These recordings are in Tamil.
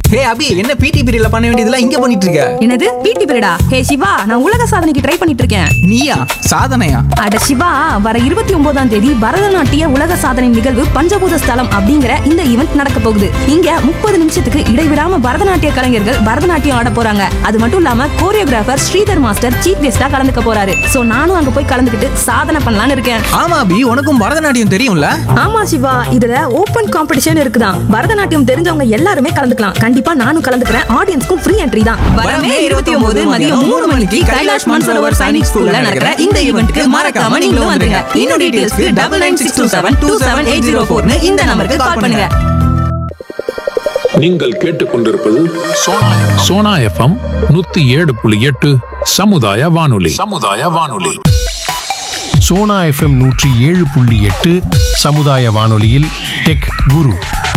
ஹே அபி என்ன பிடி பீரியட்ல பண்ண வேண்டியதெல்லாம் இங்க பண்ணிட்டு இருக்க என்னது பிடி பீரியடா ஹே சிவா நான் உலக சாதனைக்கு ட்ரை பண்ணிட்டு இருக்கேன் நீயா சாதனையா அட சிவா வர இருபத்தி ஒன்பதாம் தேதி பரதநாட்டிய உலக சாதனை நிகழ்வு பஞ்சபூத ஸ்தலம் அப்படிங்கிற இந்த ஈவெண்ட் நடக்க போகுது இங்க முப்பது நிமிஷத்துக்கு இடைவிடாம பரதநாட்டிய கலைஞர்கள் பரதநாட்டியம் ஆட போறாங்க அது மட்டும் இல்லாம கோரியோகிராஃபர் ஸ்ரீதர் மாஸ்டர் சீஃப் கெஸ்டா கலந்துக்க போறாரு சோ நானும் அங்க போய் கலந்துக்கிட்டு சாதனை பண்ணலாம்னு இருக்கேன் ஆமா அபி உனக்கும் பரதநாட்டியம் தெரியும்ல ஆமா சிவா இதுல ஓபன் காம்படிஷன் இருக்குதான் பரதநாட்டியம் தெரிஞ்சவங்க எல்லாருமே கலந்துக்கலாம் கண்டிப்பா நானும் கலந்துக்கிறேன் ஆடியன்ஸ்க்கும் ஃப்ரீ என்ட்ரி தான் வரமே 29 மதியம் மூணு மணிக்கு கைலாஷ் மான்சரோவர் சைனிக் ஸ்கூல்ல நடக்கிற இந்த ஈவெண்ட்க்கு மறக்காம நீங்களும் வந்துருங்க இன்னும் டீடைல்ஸ்க்கு double nine six two seven two seven eight zero ஃபோர்னு இந்த நம்பருக்கு கால் பண்ணுங்க நீங்கள் கேட்டுக்கொண்டிருப்பது சோனா சோனா எஃப்எம் நூத்தி ஏழு புள்ளி எட்டு சமுதாய வானொலி சமுதாய வானொலி சோனா எஃப்எம் நூற்றி ஏழு புள்ளி எட்டு சமுதாய வானொலியில் டெக் குரு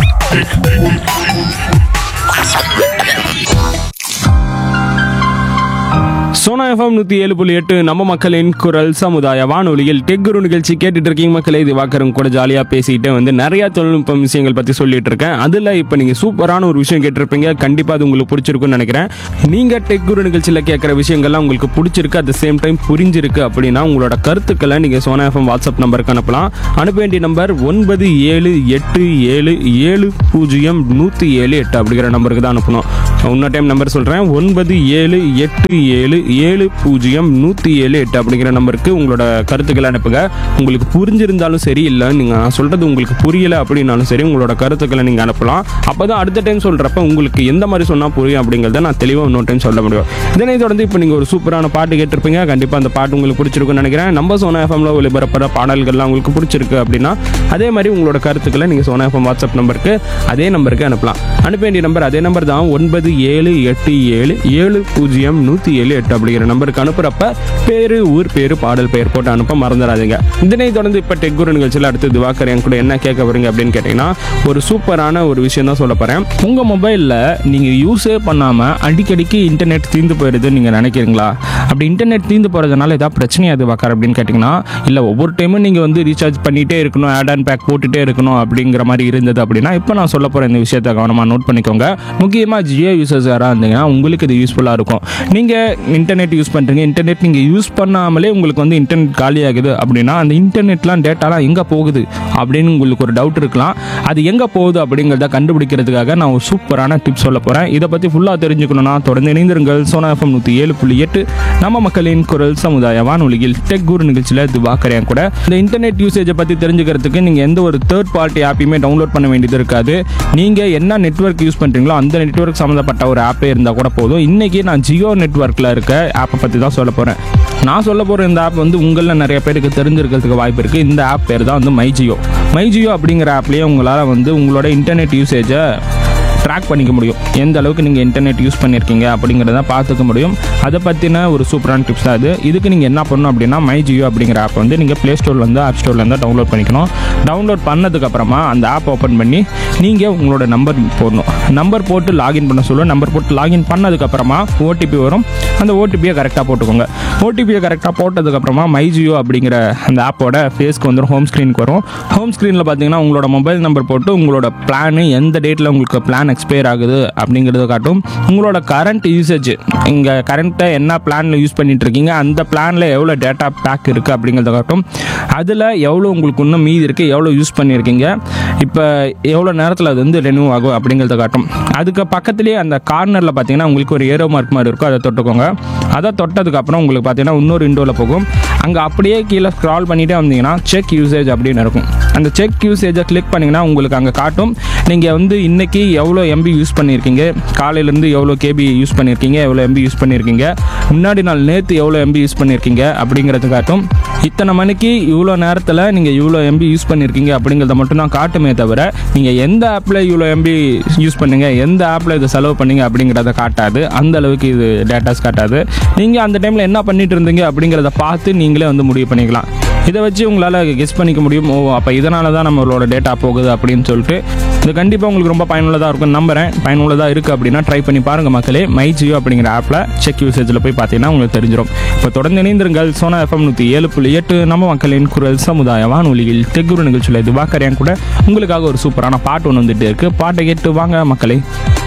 சோனா எஃப்எம் நூற்றி ஏழு புள்ளி எட்டு நம்ம மக்களின் குரல் சமுதாய வானொலியில் டெக் குரு நிகழ்ச்சி கேட்டுட்டு இருக்கீங்க மக்களே இது வாக்கரும் கூட ஜாலியாக பேசிட்டு வந்து நிறைய தொழில்நுட்ப விஷயங்கள் பற்றி சொல்லிட்டு இருக்கேன் அதில் இப்போ நீங்கள் சூப்பரான ஒரு விஷயம் கேட்டிருப்பீங்க கண்டிப்பாக அது உங்களுக்கு பிடிச்சிருக்குன்னு நினைக்கிறேன் நீங்கள் டெக் குரு நிகழ்ச்சியில் கேட்குற விஷயங்கள்லாம் உங்களுக்கு பிடிச்சிருக்கு அட் த சேம் டைம் புரிஞ்சிருக்கு அப்படின்னா உங்களோட கருத்துக்களை நீங்கள் சோனா எஃப்எம் வாட்ஸ்அப் நம்பருக்கு அனுப்பலாம் அனுப்ப வேண்டிய நம்பர் ஒன்பது ஏழு எட்டு ஏழு ஏழு பூஜ்ஜியம் நூற்றி ஏழு எட்டு அப்படிங்கிற நம்பருக்கு தான் அனுப்பணும் இன்னொரு டைம் நம்பர் சொல்கிறேன் ஒன்பது ஏழு எட்டு ஏழு ஏழு பூஜ்ஜியம் நூற்றி ஏழு எட்டு அப்படிங்கிற நம்பருக்கு உங்களோட கருத்துக்களை அனுப்புங்க உங்களுக்கு புரிஞ்சிருந்தாலும் சரி இல்லை நீங்கள் நான் சொல்கிறது உங்களுக்கு புரியலை அப்படின்னாலும் சரி உங்களோட கருத்துக்களை நீங்கள் அனுப்பலாம் அப்போ தான் அடுத்த டைம் சொல்கிறப்ப உங்களுக்கு எந்த மாதிரி சொன்னால் புரியும் அப்படிங்கிறத நான் தெளிவாக இன்னொரு டைம் சொல்ல முடியும் இதனை தொடர்ந்து இப்போ நீங்கள் ஒரு சூப்பரான பாட்டு கேட்டிருப்பீங்க கண்டிப்பாக அந்த பாட்டு உங்களுக்கு பிடிச்சிருக்குன்னு நினைக்கிறேன் நம்ம சோனா எஃப்எம்ல ஒளிபரப்புற பாடல்கள்லாம் உங்களுக்கு பிடிச்சிருக்கு அப்படின்னா அதே மாதிரி உங்களோட கருத்துக்களை நீங்கள் சோனா எஃப்எம் வாட்ஸ்அப் நம்பருக்கு அதே நம்பருக்கு அனுப்பலாம் அனுப்ப வேண்டிய நம்பர் அதே நம்பர் தான் ஒன்பது ஏழு எட்டு ஏழு ஏழு பூஜ்ஜியம் நூற்றி ஏழு எட்டு அப்படிங்கிற நம்பருக்கு அனுப்புகிறப்ப பேரு ஊர் பேரு பாடல் பெயர் போட்டு அனுப்ப மறந்துடாதீங்க இதனை தொடர்ந்து இப்போ டெக்குரு நிகழ்ச்சியில் அடுத்து திவாகர் என் கூட என்ன கேட்க வரீங்க அப்படின்னு கேட்டிங்கன்னா ஒரு சூப்பரான ஒரு விஷயம் தான் சொல்ல போகிறேன் உங்கள் மொபைலில் நீங்கள் யூஸே பண்ணாமல் அடிக்கடிக்கு இன்டர்நெட் தீர்ந்து போயிடுதுன்னு நீங்கள் நினைக்கிறீங்களா அப்படி இன்டர்நெட் தீர்ந்து போகிறதுனால ஏதாவது பிரச்சனையா திவாகர் அப்படின்னு கேட்டிங்கன்னா இல்லை ஒவ்வொரு டைமும் நீங்கள் வந்து ரீசார்ஜ் பண்ணிகிட்டே இருக்கணும் ஆட் அண்ட் பேக் போட்டுகிட்டே இருக்கணும் அப்படிங்கிற மாதிரி இருந்தது அப்படின்னா இப்போ நான் சொல்ல போகிற இந்த விஷயத்தை கவனமாக நோட் பண்ணிக்கோங்க முக்கியமாக ஜியோ யூசர்ஸ் யாராக இருந்தீங்கன்னா உங்களுக்கு இது யூஸ்ஃபுல்லாக இருக்கும் நீங்கள் இன்டர்நெட் யூஸ் பண்ணுறீங்க இன்டர்நெட் நீங்கள் யூஸ் பண்ணாமலே உங்களுக்கு வந்து இன்டர்நெட் காலியாகுது அப்படின்னா அந்த இன்டர்நெட்லாம் டேட்டாலாம் எங்கே போகுது அப்படின்னு உங்களுக்கு ஒரு டவுட் இருக்கலாம் அது எங்கே போகுது அப்படிங்கிறத கண்டுபிடிக்கிறதுக்காக நான் ஒரு சூப்பரான டிப்ஸ் சொல்ல போகிறேன் இதை பற்றி ஃபுல்லாக தெரிஞ்சுக்கணும்னா தொடர்ந்து இணைந்திருங்கள் சோனா எஃப்எம் நூற்றி ஏழு புள்ளி எட்டு நம்ம மக்களின் குரல் சமுதாய வானொலியில் டெக் குரு நிகழ்ச்சியில் திவாக்கரையன் கூட இந்த இன்டர்நெட் யூசேஜை பற்றி தெரிஞ்சுக்கிறதுக்கு நீங்கள் எந்த ஒரு தேர்ட் பார்ட்டி ஆப்பையுமே டவுன்லோட் பண்ண வேண்டியது இருக்காது நீங்கள் என்ன நெட்வொர்க் யூஸ் பண்ணுறீங்களோ அந்த நெட்வொர்க் சம்மந்தப்பட்ட ஒரு ஆப்பே இருந்தால் கூட போதும் இன்றைக்கி நான் ஜியோ நெட்வொர்க்கில் இருக்க ஆப்பை பற்றி தான் சொல்ல போகிறேன் நான் சொல்ல போகிற இந்த ஆப் வந்து உங்களில் நிறைய பேருக்கு தெரிஞ்சிருக்கிறதுக்கு வாய்ப்பு இருக்குது இந்த ஆப் பேர் தான் வந்து மை ஜியோ மை ஜியோ அப்படிங்கிற ஆப்லேயே உங்களால் வந்து உங்களோட இன்டர்நெட் யூசேஜை ட்ராக் பண்ணிக்க முடியும் எந்த அளவுக்கு நீங்கள் இன்டர்நெட் யூஸ் பண்ணியிருக்கீங்க அப்படிங்கிறத பார்த்துக்க முடியும் அதை பற்றின ஒரு சூப்பரான டிப்ஸ் தான் இது இதுக்கு நீங்கள் என்ன பண்ணணும் அப்படின்னா மை ஜியோ அப்படிங்கிற ஆப் வந்து நீங்கள் ப்ளே ஸ்டோர்லேருந்து ஆப் ஸ்டோர்லேருந்து டவுன்லோட் பண்ணிக்கணும் டவுன்லோட் பண்ணதுக்கப்புறமா அந்த ஆப் ஓப்பன் பண்ணி நீங்கள் உங்களோட நம்பர் போடணும் நம்பர் போட்டு லாகின் பண்ண சொல்லுவோம் நம்பர் போட்டு லாகின் பண்ணதுக்கப்புறமா ஓடிபி வரும் அந்த ஓடிபியை கரெக்டாக போட்டுக்கோங்க ஓடிபியை கரெக்டாக போட்டதுக்கப்புறமா மை ஜியோ அப்படிங்கிற அந்த ஆப்போட ஃபேஸ்க்கு வந்துடும் ஹோம் ஸ்க்ரீனுக்கு வரும் ஹோம் ஸ்க்ரீனில் பார்த்தீங்கன்னா உங்களோட மொபைல் நம்பர் போட்டு உங்களோட பிளான் எந்த டேட்டில் உங்களுக்கு பிளான் எக்ஸ்பயர் ஆகுது அப்படிங்கிறத காட்டும் உங்களோட கரண்ட் யூசேஜ் இங்கே கரண்ட்டை என்ன பிளானில் யூஸ் பண்ணிட்டு இருக்கீங்க அந்த பிளானில் எவ்வளோ டேட்டா பேக் இருக்குது அப்படிங்கிறத காட்டும் அதில் எவ்வளோ உங்களுக்கு இன்னும் மீதி இருக்குது எவ்வளோ யூஸ் பண்ணியிருக்கீங்க இப்போ எவ்வளோ நேரத்தில் அது வந்து ரெனியூ ஆகும் அப்படிங்கிறத காட்டும் அதுக்கு பக்கத்துலேயே அந்த கார்னரில் பார்த்தீங்கன்னா உங்களுக்கு ஒரு ஏரோ மார்க் மாதிரி இருக்கும் அதை தொட்டுக்கோங்க அதை தொட்டதுக்கப்புறம் உங்களுக்கு பார்த்தீங்கன்னா இன்னொரு விண்டோவில் போகும் அங்கே அப்படியே கீழே ஸ்க்ரால் பண்ணிகிட்டே வந்தீங்கன்னா செக் யூசேஜ் அப்படின்னு இருக்கும் அந்த செக் யூசேஜை கிளிக் பண்ணிங்கன்னா உங்களுக்கு அங்கே காட்டும் நீங்கள் வந்து இன்றைக்கி எவ்வளோ எம்பி யூஸ் பண்ணியிருக்கீங்க காலையிலேருந்து எவ்வளோ கேபி யூஸ் பண்ணியிருக்கீங்க எவ்வளோ எம்பி யூஸ் பண்ணியிருக்கீங்க முன்னாடி நாள் நேற்று எவ்வளோ எம்பி யூஸ் பண்ணியிருக்கீங்க அப்படிங்கிறது காட்டும் இத்தனை மணிக்கு இவ்வளோ நேரத்தில் நீங்கள் இவ்வளோ எம்பி யூஸ் பண்ணியிருக்கீங்க அப்படிங்கிறத மட்டும் தான் காட்டுமே தவிர நீங்கள் எந்த ஆப்பில் இவ்வளோ எம்பி யூஸ் பண்ணீங்க எந்த ஆப்பில் இதை செலவு பண்ணீங்க அப்படிங்கிறத காட்டாது அந்த அளவுக்கு இது டேட்டாஸ் காட்டாது நீங்கள் அந்த டைமில் என்ன பண்ணிட்டு இருந்தீங்க அப்படிங்கிறத பார்த்து நீங்களே வந்து முடிவு பண்ணிக்கலாம் இதை வச்சு உங்களால் கெஸ் பண்ணிக்க முடியும் ஓ அப்போ இதனால தான் நம்மளோட டேட்டா போகுது அப்படின்னு சொல்லிட்டு இது கண்டிப்பாக உங்களுக்கு ரொம்ப பயனுள்ளதாக இருக்கும் நம்புறேன் பயனுள்ளதாக இருக்குது அப்படின்னா ட்ரை பண்ணி பாருங்கள் மக்களே மை ஜியோ அப்படிங்கிற ஆப்பில் செக் யூசேஜில் போய் பார்த்தீங்கன்னா உங்களுக்கு தெரிஞ்சிடும் இப்போ தொடர்ந்து இணைந்திருங்கள் சோனா எஃப்எம் நூற்றி ஏழு புள்ளி எட்டு நம்ம மக்களின் குரல் சமுதாய வானொலியில் தெக்குரு நிகழ்ச்சியில் இது வாக்கறியான் கூட உங்களுக்காக ஒரு சூப்பரான பாட்டு ஒன்று வந்துட்டு இருக்கு பாட்டை கேட்டு வாங்க மக்களே